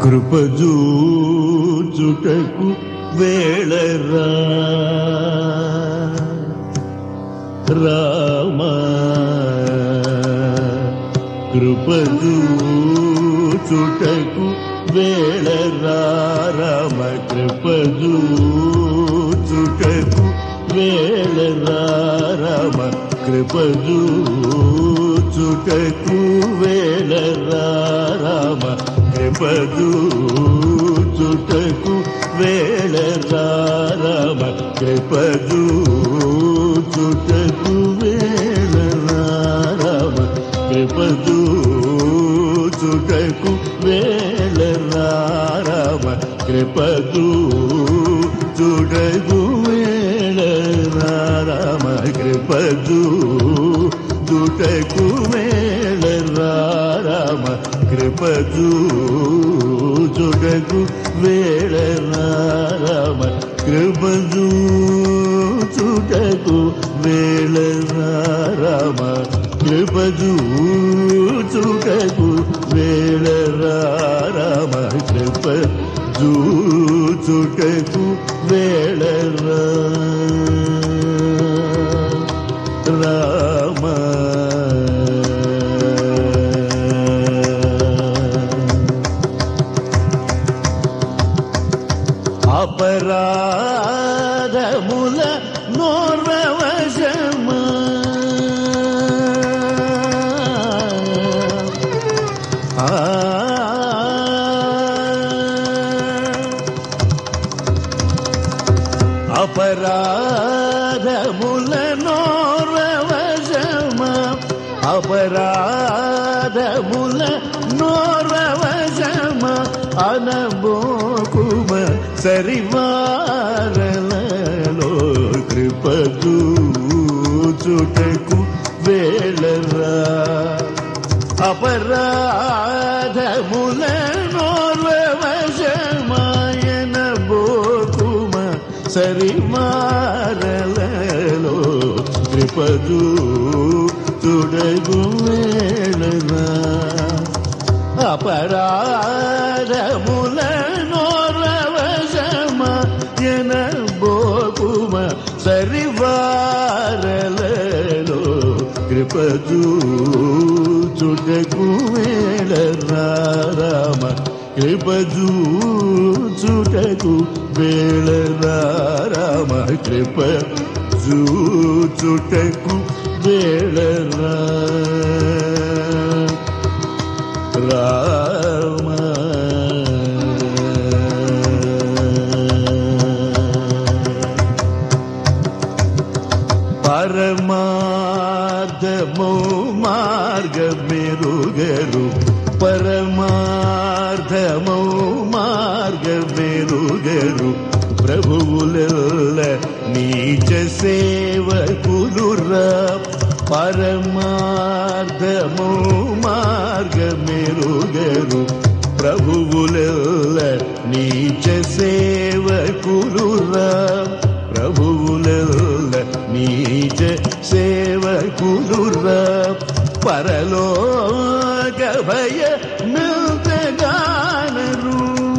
కృపజూచుటకు వేళరా రామ కృపజూచుటకు వేళరా రామ కృపజూచుటకు వేళరా రామ కృపజూచుటకు వేళరా రామ కృపజూచుటకు వేళరా రామ కృపజూచుటకు వేళరా రామ కృపజూచుటకు వేళరా రామ కృపజూచుటకు వేళరా రామ కృపజూచుటకు వేళరా రామ కృపజూచుటకు వేళరా రామ కృపజూచుటకు వేళరా రామ కృపజూచుటకు వేళరా రామ కృపజూచుటకు వేళరా రామ అపరాధముల నోర్వశమా ఆ అపరాధముల నోర్వశమా అపరాధముల నోర్వశమా అనబోకుమ సరివారలలో కృపదూచుటకు వేళరా అపరాధముల నోర్వశమాయన బోకుమ సరిమారలలో కృపదూ తుడగు వేళరా అపరాధముల నోరవశమయన బోకుమ సరివారలలో కృపజూచుటకు వేళరా రామ కృపజూచుటకు వేళరా రామ కృప జూచుటకు వేళరా రామ పరమార్థము మార్గమెరుగరు పరమార్థము మార్గమెరుగరు ప్రభువుల నీచ సేవకులురా పరమార్థము మార్గమెరుగరు ప్రభువుల నీచ సేవకులురా ప్రభువుల నీచ సేవకులురా పరలోక భయ మిల్తగానరు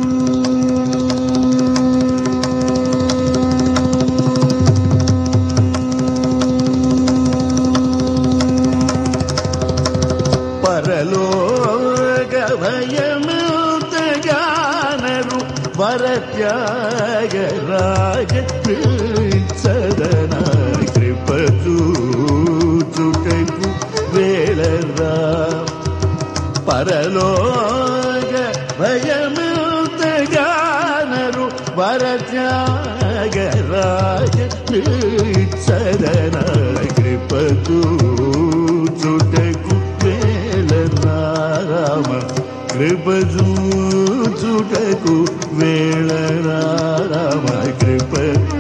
పరలోక భయమిల్తగానరు వరత్యాగ రాజ సదన కృపచూచుటకు వేళరా పరలోక భయమిల్తగానరు వరత్యాగ రాజ సదన కృపచూచుటకు వేళరా రామ కృపజూచుటకు వేళరా రామ కృప